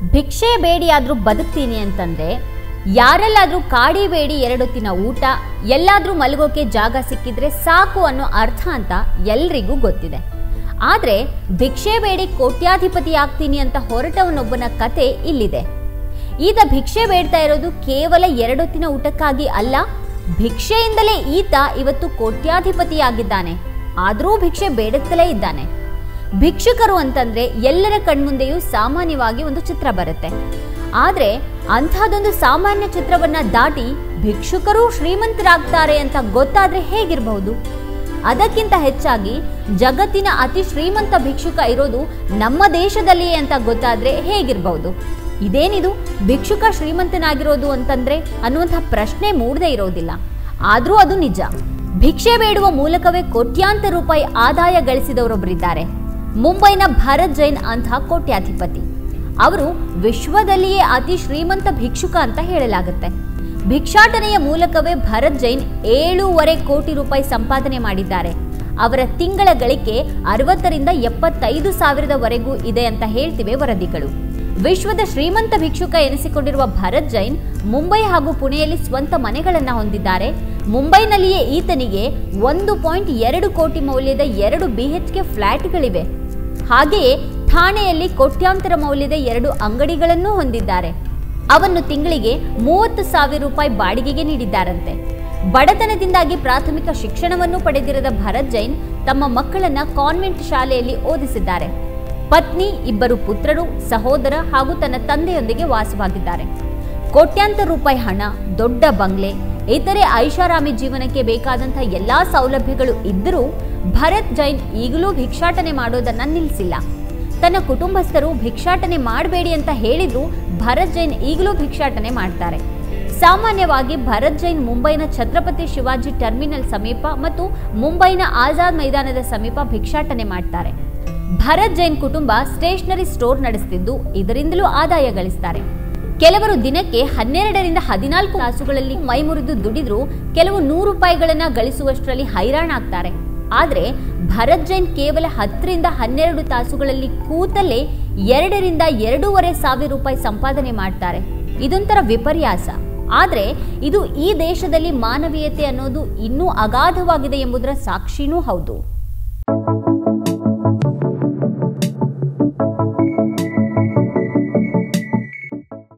ಭಿಕ್ಷೆ ಬೇಡಿಯಾದ್ರೂ ಬದುಕ್ತೀನಿ ಅಂತಂದ್ರೆ ಯಾರೆಲ್ಲಾದ್ರೂ ಕಾಡಿ ಬೇಡಿ ಎರಡೊತ್ತಿನ ಊಟ ಎಲ್ಲಾದ್ರೂ ಮಲಗೋಕೆ ಜಾಗ ಸಿಕ್ಕಿದ್ರೆ ಸಾಕು ಅನ್ನೋ ಅರ್ಥ ಅಂತ ಎಲ್ರಿಗೂ ಗೊತ್ತಿದೆ ಆದ್ರೆ ಭಿಕ್ಷೆ ಬೇಡಿ ಕೋಟ್ಯಾಧಿಪತಿ ಆಗ್ತೀನಿ ಅಂತ ಹೊರಟವನೊಬ್ಬನ ಕತೆ ಇಲ್ಲಿದೆ ಈತ ಭಿಕ್ಷೆ ಬೇಡ್ತಾ ಇರೋದು ಕೇವಲ ಎರಡೊತ್ತಿನ ಊಟಕ್ಕಾಗಿ ಅಲ್ಲ ಭಿಕ್ಷೆಯಿಂದಲೇ ಈತ ಇವತ್ತು ಕೋಟ್ಯಾಧಿಪತಿಯಾಗಿದ್ದಾನೆ ಆದರೂ ಭಿಕ್ಷೆ ಬೇಡುತ್ತಲೇ ಇದ್ದಾನೆ ಭಿಕ್ಷುಕರು ಅಂತಂದ್ರೆ ಎಲ್ಲರ ಕಣ್ಮುಂದೆಯೂ ಸಾಮಾನ್ಯವಾಗಿ ಒಂದು ಚಿತ್ರ ಬರುತ್ತೆ ಆದ್ರೆ ಅಂಥದ್ದೊಂದು ಸಾಮಾನ್ಯ ಚಿತ್ರವನ್ನ ದಾಟಿ ಭಿಕ್ಷುಕರು ಶ್ರೀಮಂತರಾಗ್ತಾರೆ ಅಂತ ಗೊತ್ತಾದ್ರೆ ಹೇಗಿರಬಹುದು ಅದಕ್ಕಿಂತ ಹೆಚ್ಚಾಗಿ ಜಗತ್ತಿನ ಅತಿ ಶ್ರೀಮಂತ ಭಿಕ್ಷುಕ ಇರೋದು ನಮ್ಮ ದೇಶದಲ್ಲಿಯೇ ಅಂತ ಗೊತ್ತಾದ್ರೆ ಹೇಗಿರಬಹುದು ಇದೇನಿದು ಭಿಕ್ಷುಕ ಶ್ರೀಮಂತನಾಗಿರೋದು ಅಂತಂದ್ರೆ ಅನ್ನುವಂಥ ಪ್ರಶ್ನೆ ಮೂಡದೇ ಇರೋದಿಲ್ಲ ಆದ್ರೂ ಅದು ನಿಜ ಭಿಕ್ಷೆ ಬೇಡುವ ಮೂಲಕವೇ ಕೋಟ್ಯಾಂತರ ರೂಪಾಯಿ ಆದಾಯ ಗಳಿಸಿದವರೊಬ್ಬರಿದ್ದಾರೆ ಮುಂಬೈನ ಭರತ್ ಜೈನ್ ಅಂಥ ಕೋಟ್ಯಾಧಿಪತಿ ಅವರು ವಿಶ್ವದಲ್ಲಿಯೇ ಅತಿ ಶ್ರೀಮಂತ ಭಿಕ್ಷುಕ ಅಂತ ಹೇಳಲಾಗುತ್ತೆ ಭಿಕ್ಷಾಟನೆಯ ಮೂಲಕವೇ ಭರತ್ ಜೈನ್ ಏಳೂವರೆ ಕೋಟಿ ರೂಪಾಯಿ ಸಂಪಾದನೆ ಮಾಡಿದ್ದಾರೆ ಅವರ ತಿಂಗಳ ಗಳಿಕೆ ಅರವತ್ತರಿಂದ ಎಪ್ಪತ್ತೈದು ಸಾವಿರದವರೆಗೂ ಇದೆ ಅಂತ ಹೇಳ್ತಿವೆ ವರದಿಗಳು ವಿಶ್ವದ ಶ್ರೀಮಂತ ಭಿಕ್ಷುಕ ಎನಿಸಿಕೊಂಡಿರುವ ಭರತ್ ಜೈನ್ ಮುಂಬೈ ಹಾಗೂ ಪುಣೆಯಲ್ಲಿ ಸ್ವಂತ ಮನೆಗಳನ್ನ ಹೊಂದಿದ್ದಾರೆ ಮುಂಬೈನಲ್ಲಿಯೇ ಈತನಿಗೆ ಒಂದು ಪಾಯಿಂಟ್ ಎರಡು ಕೋಟಿ ಮೌಲ್ಯದ ಎರಡು ಬಿಎಚ್ಕೆ ಫ್ಲಾಟ್ಗಳಿವೆ ಹಾಗೆಯೇ ಥಾಣೆಯಲ್ಲಿ ಕೋಟ್ಯಾಂತರ ಮೌಲ್ಯದ ಎರಡು ಅಂಗಡಿಗಳನ್ನೂ ಹೊಂದಿದ್ದಾರೆ ಅವನ್ನು ತಿಂಗಳಿಗೆ ಮೂವತ್ತು ಸಾವಿರ ರೂಪಾಯಿ ಬಾಡಿಗೆಗೆ ನೀಡಿದ್ದಾರಂತೆ ಬಡತನದಿಂದಾಗಿ ಪ್ರಾಥಮಿಕ ಶಿಕ್ಷಣವನ್ನು ಪಡೆದಿರದ ಭರತ್ ಜೈನ್ ತಮ್ಮ ಮಕ್ಕಳನ್ನ ಕಾನ್ವೆಂಟ್ ಶಾಲೆಯಲ್ಲಿ ಓದಿಸಿದ್ದಾರೆ ಪತ್ನಿ ಇಬ್ಬರು ಪುತ್ರರು ಸಹೋದರ ಹಾಗೂ ತನ್ನ ತಂದೆಯೊಂದಿಗೆ ವಾಸವಾಗಿದ್ದಾರೆ ಕೋಟ್ಯಾಂತರ ರೂಪಾಯಿ ಹಣ ದೊಡ್ಡ ಬಂಗ್ಲೆ ಇತರೆ ಐಷಾರಾಮಿ ಜೀವನಕ್ಕೆ ಬೇಕಾದಂಥ ಎಲ್ಲಾ ಸೌಲಭ್ಯಗಳು ಇದ್ದರೂ ಭರತ್ ಜೈನ್ ಈಗಲೂ ಭಿಕ್ಷಾಟನೆ ಮಾಡೋದನ್ನ ನಿಲ್ಲಿಸಿಲ್ಲ ತನ್ನ ಕುಟುಂಬಸ್ಥರು ಭಿಕ್ಷಾಟನೆ ಮಾಡಬೇಡಿ ಅಂತ ಹೇಳಿದ್ರು ಭರತ್ ಜೈನ್ ಈಗಲೂ ಭಿಕ್ಷಾಟನೆ ಮಾಡ್ತಾರೆ ಸಾಮಾನ್ಯವಾಗಿ ಭರತ್ ಜೈನ್ ಮುಂಬೈನ ಛತ್ರಪತಿ ಶಿವಾಜಿ ಟರ್ಮಿನಲ್ ಸಮೀಪ ಮತ್ತು ಮುಂಬೈನ ಆಜಾದ್ ಮೈದಾನದ ಸಮೀಪ ಭಿಕ್ಷಾಟನೆ ಮಾಡ್ತಾರೆ ಭರತ್ ಜೈನ್ ಕುಟುಂಬ ಸ್ಟೇಷನರಿ ಸ್ಟೋರ್ ನಡೆಸುತ್ತಿದ್ದು ಇದರಿಂದಲೂ ಆದಾಯ ಗಳಿಸ್ತಾರೆ ಕೆಲವರು ದಿನಕ್ಕೆ ಹನ್ನೆರಡರಿಂದ ಹದಿನಾಲ್ಕು ತಾಸುಗಳಲ್ಲಿ ಮೈಮುರಿದು ದುಡಿದ್ರು ಕೆಲವು ನೂರು ರೂಪಾಯಿಗಳನ್ನ ಗಳಿಸುವಷ್ಟರಲ್ಲಿ ಹೈರಾಣಾಗ್ತಾರೆ ಆದ್ರೆ ಭರತ್ ಜೈನ್ ಕೇವಲ ಹತ್ತರಿಂದ ಹನ್ನೆರಡು ತಾಸುಗಳಲ್ಲಿ ಕೂತಲ್ಲೇ ಎರಡರಿಂದ ಎರಡೂವರೆ ಸಾವಿರ ರೂಪಾಯಿ ಸಂಪಾದನೆ ಮಾಡ್ತಾರೆ ಇದೊಂಥರ ವಿಪರ್ಯಾಸ ಆದ್ರೆ ಇದು ಈ ದೇಶದಲ್ಲಿ ಮಾನವೀಯತೆ ಅನ್ನೋದು ಇನ್ನೂ ಅಗಾಧವಾಗಿದೆ ಎಂಬುದರ ಸಾಕ್ಷಿನೂ ಹೌದು